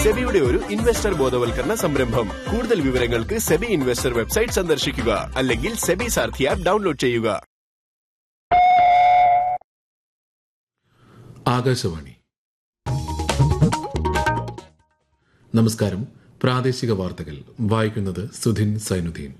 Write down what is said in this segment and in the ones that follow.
സെബിയുടെ ഒരു ഇൻവെസ്റ്റർ ബോധവൽക്കരണ സംരംഭം കൂടുതൽ വിവരങ്ങൾക്ക് സെബി ഇൻവെസ്റ്റർ വെബ്സൈറ്റ് സന്ദർശിക്കുക അല്ലെങ്കിൽ സെബി സാർഥി ആപ്പ് ഡൗൺലോഡ് ചെയ്യുക ആകാശവാണി നമസ്കാരം പ്രാദേശിക വാർത്തകൾ വായിക്കുന്നത് സുധിൻ സൈനുദ്ദീൻ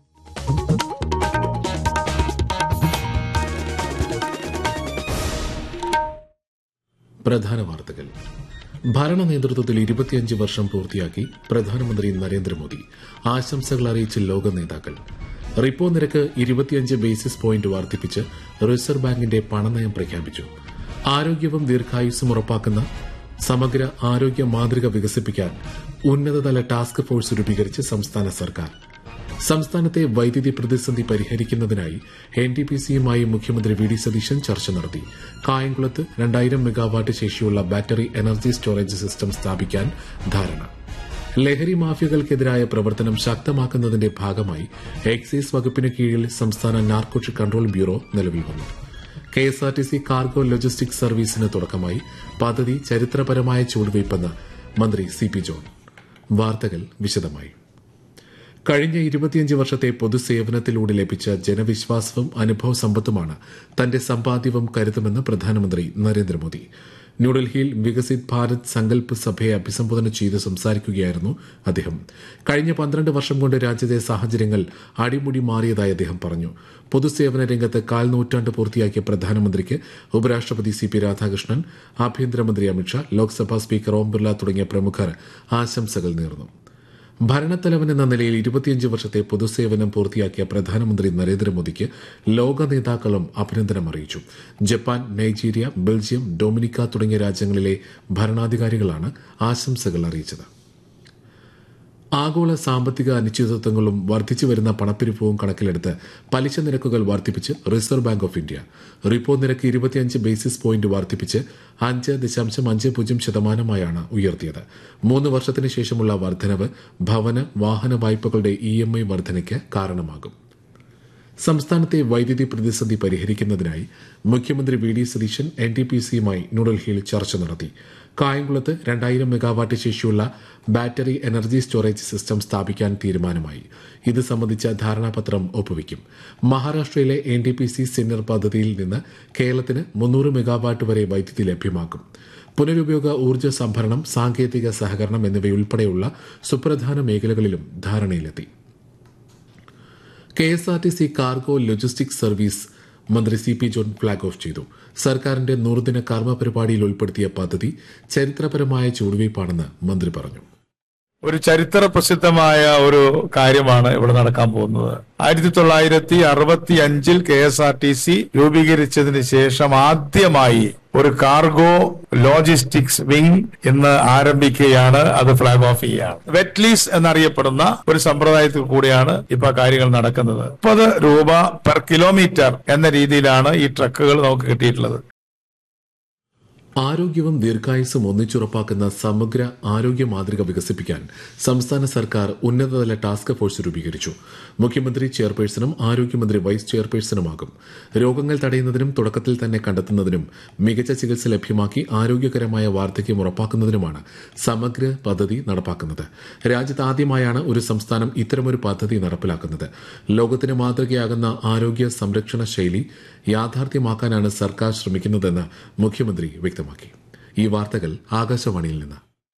പ്രധാന വാർത്തകൾ ഭരണ നേതൃത്വത്തിൽ ഇരുപത്തിയഞ്ച് വർഷം പൂർത്തിയാക്കി പ്രധാനമന്ത്രി നരേന്ദ്രമോദി ആശംസകൾ അറിയിച്ച് ലോക നേതാക്കൾ റിപ്പോ നിരക്ക് ഇരുപത്തിയഞ്ച് ബേസിസ് പോയിന്റ് വർദ്ധിപ്പിച്ച് റിസർവ് ബാങ്കിന്റെ പണനയം പ്രഖ്യാപിച്ചു ആരോഗ്യവും ദീർഘായുസ്സും ഉറപ്പാക്കുന്ന സമഗ്ര ആരോഗ്യ മാതൃക വികസിപ്പിക്കാൻ ഉന്നതതല ടാസ്ക് ഫോഴ്സ് രൂപീകരിച്ച് സംസ്ഥാന സർക്കാർ സംസ്ഥാനത്തെ വൈദ്യുതി പ്രതിസന്ധി പരിഹരിക്കുന്നതിനായി എൻ ടി പി സിയുമായി മുഖ്യമന്ത്രി വി ഡി സതീശൻ ചർച്ച നടത്തി കായംകുളത്ത് രണ്ടായിരം മെഗാവാട്ട് ശേഷിയുള്ള ബാറ്ററി എനർജി സ്റ്റോറേജ് സിസ്റ്റം സ്ഥാപിക്കാൻ ധാരണ ലഹരി മാഫിയകൾക്കെതിരായ പ്രവർത്തനം ശക്തമാക്കുന്നതിന്റെ ഭാഗമായി എക്സൈസ് വകുപ്പിന് കീഴിൽ സംസ്ഥാന നാർക്കോട്ടിക് കൺട്രോൾ ബ്യൂറോ നിലവിൽ വന്നു കെഎസ്ആർടിസി കാർഗോ ലോജിസ്റ്റിക്സ് സർവീസിന് തുടക്കമായി പദ്ധതി ചരിത്രപരമായ ചുവടുവയ്പ്പെന്ന് മന്ത്രി സി പി ജോൺ വാർത്തകൾ വിശദമായി കഴിഞ്ഞ ഇരുപത്തിയഞ്ച് വർഷത്തെ പൊതുസേവനത്തിലൂടെ ലഭിച്ച ജനവിശ്വാസവും അനുഭവ സമ്പത്തുമാണ് തന്റെ സമ്പാദ്യവും കരുതുമെന്ന് പ്രധാനമന്ത്രി നരേന്ദ്രമോദി ന്യൂഡൽഹിയിൽ വികസിത് ഭാരത് സങ്കല്പ് സഭയെ അഭിസംബോധന ചെയ്ത് സംസാരിക്കുകയായിരുന്നു അദ്ദേഹം കഴിഞ്ഞ പന്ത്രണ്ട് വർഷം കൊണ്ട് രാജ്യത്തെ സാഹചര്യങ്ങൾ അടിമുടി മാറിയതായി അദ്ദേഹം പറഞ്ഞു പൊതുസേവന രംഗത്ത് കാൽ നൂറ്റാണ്ട് പൂർത്തിയാക്കിയ പ്രധാനമന്ത്രിക്ക് ഉപരാഷ്ട്രപതി സി പി രാധാകൃഷ്ണൻ ആഭ്യന്തരമന്ത്രി അമിത്ഷാ ലോക്സഭാ സ്പീക്കർ ഓം ബിർല തുടങ്ങിയ പ്രമുഖർ ആശംസകൾ നേർന്നു ഭരണത്തലവൻ എന്ന നിലയിൽ ഇരുപത്തിയഞ്ച് വർഷത്തെ പൊതുസേവനം പൂർത്തിയാക്കിയ പ്രധാനമന്ത്രി നരേന്ദ്രമോദിക്ക് ലോക നേതാക്കളും അഭിനന്ദനം അറിയിച്ചു ജപ്പാൻ നൈജീരിയ ബെൽജിയം ഡൊമിനിക്ക തുടങ്ങിയ രാജ്യങ്ങളിലെ ഭരണാധികാരികളാണ് ആശംസകൾ അറിയിച്ചത് ആഗോള സാമ്പത്തിക അനിശ്ചിതത്വങ്ങളും വർദ്ധിച്ചു വരുന്ന പണപ്പെരുപ്പവും കണക്കിലെടുത്ത് പലിശ നിരക്കുകൾ വർദ്ധിപ്പിച്ച് reserve bank of India repo നിരക്ക് ഇരുപത്തിയഞ്ച് ബേസിസ് പോയിന്റ് വർദ്ധിപ്പിച്ച് അഞ്ച് ദശാംശം അഞ്ച് പൂജ്യം ശതമാനമായാണ് ഉയർത്തിയത് മൂന്ന് വർഷത്തിന് ശേഷമുള്ള വർധനവ് ഭവന വാഹന വായ്പകളുടെ ഇ എം ഐ വർധനയ്ക്ക് കാരണമാകും സംസ്ഥാനത്തെ വൈദ്യുതി പ്രതിസന്ധി പരിഹരിക്കുന്നതിനായി മുഖ്യമന്ത്രി V D Satheesan N T P സിയുമായി ന്യൂഡൽഹിയിൽ ചർച്ച നടത്തി കായംകുളത്ത് രണ്ടായിരം മെഗാവാട്ട് ശേഷിയുള്ള ബാറ്ററി എനർജി സ്റ്റോറേജ് സിസ്റ്റം സ്ഥാപിക്കാൻ തീരുമാനമായി ഇത് സംബന്ധിച്ച ധാരണാപത്രം ഒപ്പുവയ്ക്കും മഹാരാഷ്ട്രയിലെ N T P C Sinnar പദ്ധതിയിൽ നിന്ന് കേരളത്തിന് മുന്നൂറ് മെഗാവാട്ട് വരെ വൈദ്യുതി ലഭ്യമാക്കും പുനരുപയോഗ ഊർജ്ജ സംഭരണം സാങ്കേതിക സഹകരണം എന്നിവയുൾപ്പെടെയുള്ള സുപ്രധാന മേഖലകളിലും ധാരണയിലെത്തി K S R T C cargo logistics service മന്ത്രി C P John flag off ചെയ്തു സർക്കാരിന്റെ നൂറുദിന കർമ്മ പരിപാടിയിൽ ഉൾപ്പെടുത്തിയ പദ്ധതി ചരിത്രപരമായ ചുവടുവയ്പ്പാണെന്ന് മന്ത്രി പറഞ്ഞു ഒരു ചരിത്ര പ്രസിദ്ധമായ ഒരു കാര്യമാണ് ഇവിടെ നടക്കാൻ പോകുന്നത് ആയിരത്തി തൊള്ളായിരത്തി അറുപത്തി അഞ്ചിൽ K S R T C രൂപീകരിച്ചതിന് ശേഷം ആദ്യമായി ഒരു കാർഗോ ലോജിസ്റ്റിക്സ് വിംഗ് ഇന്ന് ആരംഭിക്കുകയാണ് അത് ഫ്ലാഗ് ഓഫ് ചെയ്യുകയാണ് വെറ്റ്ലീസ് എന്നറിയപ്പെടുന്ന ഒരു സമ്പ്രദായത്തിൽ കൂടിയാണ് ഇപ്പൊ കാര്യങ്ങൾ നടക്കുന്നത് മുപ്പത് രൂപ പെർ കിലോമീറ്റർ എന്ന രീതിയിലാണ് ഈ ട്രക്കുകൾ നമുക്ക് കിട്ടിയിട്ടുള്ളത് ആരോഗ്യവും ദീർഘായുസ്സും ഒന്നിച്ചുറപ്പാക്കുന്ന സമഗ്ര ആരോഗ്യ മാതൃക വികസിപ്പിക്കാൻ സംസ്ഥാന സർക്കാർ ഉന്നതതല ടാസ്ക് ഫോഴ്സ് രൂപീകരിച്ചു മുഖ്യമന്ത്രി ചെയർപേഴ്സണും ആരോഗ്യമന്ത്രി വൈസ് ചെയർപേഴ്സണുമാകും രോഗങ്ങൾ തടയുന്നതിനും തുടക്കത്തിൽ തന്നെ കണ്ടെത്തുന്നതിനും മികച്ച ചികിത്സ ലഭ്യമാക്കി ആരോഗ്യകരമായ വാർദ്ധക്യം ഉറപ്പാക്കുന്നതിനുമാണ് സമഗ്ര പദ്ധതി നടപ്പാക്കുന്നത് രാജ്യത്ത് ആദ്യമായാണ് ഒരു സംസ്ഥാനം ഇത്തരമൊരു പദ്ധതി നടപ്പിലാക്കുന്നത് ലോകത്തിന് മാതൃകയാകുന്ന ആരോഗ്യ സംരക്ഷണ ശൈലി യാഥാർത്ഥ്യമാക്കാനാണ് സർക്കാർ ശ്രമിക്കുന്നതെന്ന് മുഖ്യമന്ത്രി വ്യക്തമാക്കി ഈ വാർത്തകൾ ആകാശവാണിയിൽ നിന്ന്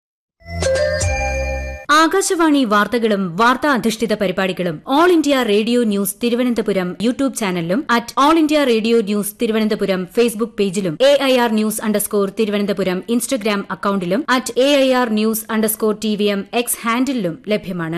ആകാശവാണി വാർത്തകളും വാർത്താ അധിഷ്ഠിത പരിപാടികളും all India radio news Thiruvananthapuram YouTube ചാനലിലും at all India radio news Thiruvananthapuram Facebook പേജിലും A I R news underscore Thiruvananthapuram Instagram അക്കൌണ്ടിലും at A I R news underscore T V M X ഹാൻഡിലും ലഭ്യമാണ്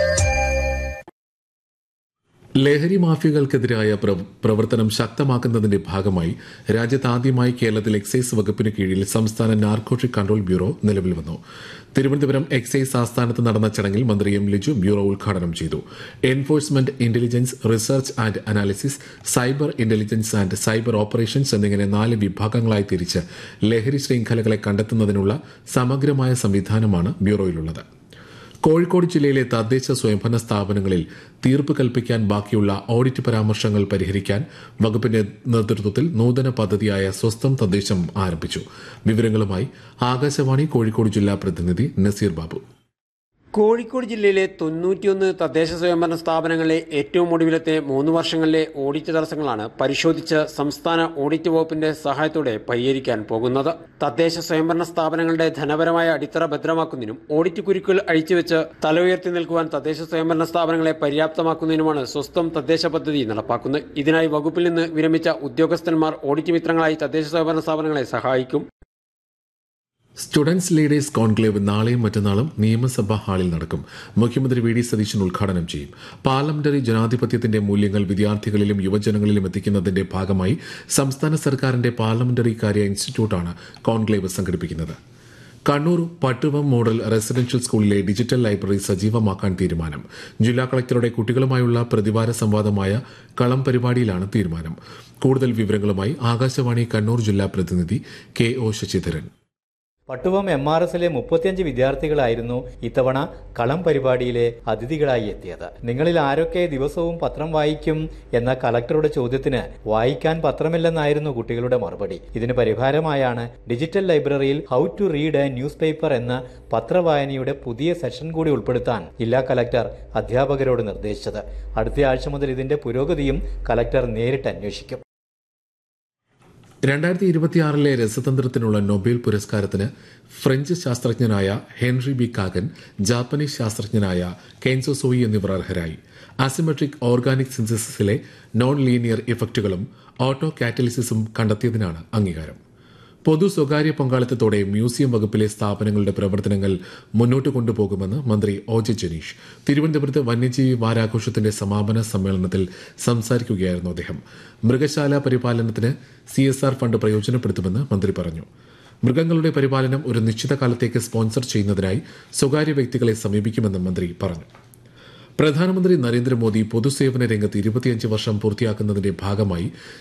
ലഹരി മാഫിയകൾക്കെതിരായ പ്ര- പ്രവർത്തനം ശക്തമാക്കുന്നതിന്റെ ഭാഗമായി രാജ്യത്ത് ആദ്യമായി കേരളത്തിൽ എക്സൈസ് വകുപ്പിന് കീഴിൽ സംസ്ഥാന നാർക്കോട്ടിക് കൺട്രോൾ ബ്യൂറോ നിലവിൽ വന്നു തിരുവനന്തപുരം എക്സൈസ് ആസ്ഥാനത്ത് നടന്ന ചടങ്ങിൽ മന്ത്രി എം ലിജു ബ്യൂറോ ഉദ്ഘാടനം ചെയ്തു enforcement intelligence research and analysis cyber intelligence and cyber operations എന്നിങ്ങനെ നാല് വിഭാഗങ്ങളായി തിരിച്ച് ലഹരി ശൃംഖലകളെ കണ്ടെത്തുന്നതിനുള്ള സമഗ്രമായ സംവിധാനമാണ് ബ്യൂറോയിലുള്ളത് കോഴിക്കോട് ജില്ലയിലെ തദ്ദേശ സ്വയംഭരണ സ്ഥാപനങ്ങളിൽ തീർപ്പ് കൽപ്പിക്കാൻ ബാക്കിയുള്ള ഓഡിറ്റ് പരാമർശങ്ങൾ പരിഹരിക്കാൻ വകുപ്പിന്റെ നേതൃത്വത്തിൽ നൂതന പദ്ധതിയായ സ്വസ്ഥം തദ്ദേശം ആരംഭിച്ചു വിവരങ്ങളുമായി ആകാശവാണി കോഴിക്കോട് ജില്ലാ പ്രതിനിധി നസീർ ബാബു കോഴിക്കോട് ജില്ലയിലെ തൊണ്ണൂറ്റിയൊന്ന് തദ്ദേശ സ്വയംഭരണ സ്ഥാപനങ്ങളിലെ ഏറ്റവും ഒടുവിലത്തെ മൂന്ന് വർഷങ്ങളിലെ ഓഡിറ്റ് തടസ്സങ്ങളാണ് പരിശോധിച്ച് സംസ്ഥാന ഓഡിറ്റ് വകുപ്പിന്റെ സഹായത്തോടെ പരിഹരിക്കാൻ പോകുന്നത് തദ്ദേശ സ്വയംഭരണ സ്ഥാപനങ്ങളുടെ ധനപരമായ അടിത്തറ ഭദ്രമാക്കുന്നതിനും ഓഡിറ്റ് കുരുക്കുകൾ അഴിച്ചുവെച്ച് തല ഉയർത്തി നിൽക്കുവാൻ തദ്ദേശ സ്വയംഭരണ സ്ഥാപനങ്ങളെ പര്യാപ്തമാക്കുന്നതിനുമാണ് സ്വസ്ഥം തദ്ദേശ പദ്ധതി നടപ്പാക്കുന്നത് ഇതിനായി വകുപ്പിൽ നിന്ന് വിരമിച്ച ഉദ്യോഗസ്ഥന്മാർ ഓഡിറ്റ് മിത്രങ്ങളായി തദ്ദേശ സ്വയംഭരണ സ്ഥാപനങ്ങളെ സഹായിക്കും സ്റ്റുഡൻസ് ലീഡേഴ്സ് കോൺക്ലേവ് നാളെയും മറ്റന്നാളും നിയമസഭാ ഹാളിൽ നടക്കും മുഖ്യമന്ത്രി വി ഡി സതീശൻ ഉദ്ഘാടനം ചെയ്യും പാർലമെന്ററി ജനാധിപത്യത്തിന്റെ മൂല്യങ്ങൾ വിദ്യാർത്ഥികളിലും യുവജനങ്ങളിലും എത്തിക്കുന്നതിന്റെ ഭാഗമായി സംസ്ഥാന സർക്കാരിന്റെ പാർലമെന്ററി കാര്യ ഇൻസ്റ്റിറ്റ്യൂട്ടാണ് കോൺക്ലേവ് സംഘടിപ്പിക്കുന്നത് കണ്ണൂർ പട്ടുവം മോഡൽ റെസിഡൻഷ്യൽ സ്കൂളിലെ ഡിജിറ്റൽ ലൈബ്രറി സജീവമാക്കാൻ തീരുമാനം ജില്ലാ കളക്ടറുടെ കുട്ടികളുമായുള്ള പ്രതിവാര സംവാദമായ കളം പരിപാടിയിലാണ് തീരുമാനം കൂടുതൽ വിവരങ്ങളുമായി ആകാശവാണി കണ്ണൂർ ജില്ലാ പ്രതിനിധി കെ ഒ ശശിധരൻ പട്ടുവം എം ആർ എസിലെ മുപ്പത്തിയഞ്ച് വിദ്യാർത്ഥികളായിരുന്നു ഇത്തവണ കളം പരിപാടിയിലെ അതിഥികളായി എത്തിയത് നിങ്ങളിൽ ആരൊക്കെ ദിവസവും പത്രം വായിക്കും എന്ന കലക്ടറുടെ ചോദ്യത്തിന് വായിക്കാൻ പത്രമില്ലെന്നായിരുന്നു കുട്ടികളുടെ മറുപടി ഇതിന് പരിഹാരമായാണ് ഡിജിറ്റൽ ലൈബ്രറിയിൽ how to read a newspaper എന്ന പത്രവായനയുടെ പുതിയ സെഷൻ കൂടി ഉൾപ്പെടുത്താൻ ജില്ലാ കലക്ടർ അധ്യാപകരോട് നിർദ്ദേശിച്ചത് അടുത്ത ആഴ്ച മുതൽ ഇതിന്റെ പുരോഗതിയും കലക്ടർ നേരിട്ട് അന്വേഷിക്കും രണ്ടായിരത്തി ഇരുപത്തിയാറിലെ രസതന്ത്രത്തിനുള്ള നൊബേൽ പുരസ്കാരത്തിന് ഫ്രഞ്ച് ശാസ്ത്രജ്ഞനായ ഹെൻറി ബി കാഗൻ ജാപ്പനീസ് ശാസ്ത്രജ്ഞനായ കെൻസോ സോയി എന്നിവർ അർഹരായി അസിമെട്രിക് ഓർഗാനിക് സിന്തസിസിലെ നോൺ ലീനിയർ ഇഫക്റ്റുകളും ഓട്ടോ കാറ്റലിസിസും കണ്ടെത്തിയതിനാണ് അംഗീകാരം പൊതു സ്വകാര്യ പങ്കാളിത്തത്തോടെ മ്യൂസിയം വകുപ്പിലെ സ്ഥാപനങ്ങളുടെ പ്രവർത്തനങ്ങൾ മുന്നോട്ട് കൊണ്ടുപോകുമെന്ന് മന്ത്രി ഒ ജെ ജനീഷ് തിരുവനന്തപുരത്ത് വന്യജീവി വാരാഘോഷത്തിന്റെ സമാപന സമ്മേളനത്തിൽ സംസാരിക്കുകയായിരുന്നു അദ്ദേഹം മൃഗശാല പരിപാലനത്തിന് സി എസ് ആർ ഫണ്ട് പ്രയോജനപ്പെടുത്തുമെന്ന് മന്ത്രി പറഞ്ഞു മൃഗങ്ങളുടെ പരിപാലനം ഒരു നിശ്ചിത കാലത്തേക്ക് സ്പോൺസർ ചെയ്യുന്നതിനായി സ്വകാര്യ വ്യക്തികളെ സമീപിക്കുമെന്നും മന്ത്രി പറഞ്ഞു പ്രധാനമന്ത്രി നരേന്ദ്രമോദി പൊതുസേവന രംഗത്ത് ഇരുപത്തിയഞ്ച് വർഷം പൂർത്തിയാക്കുന്നതിന്റെ ഭാഗമായി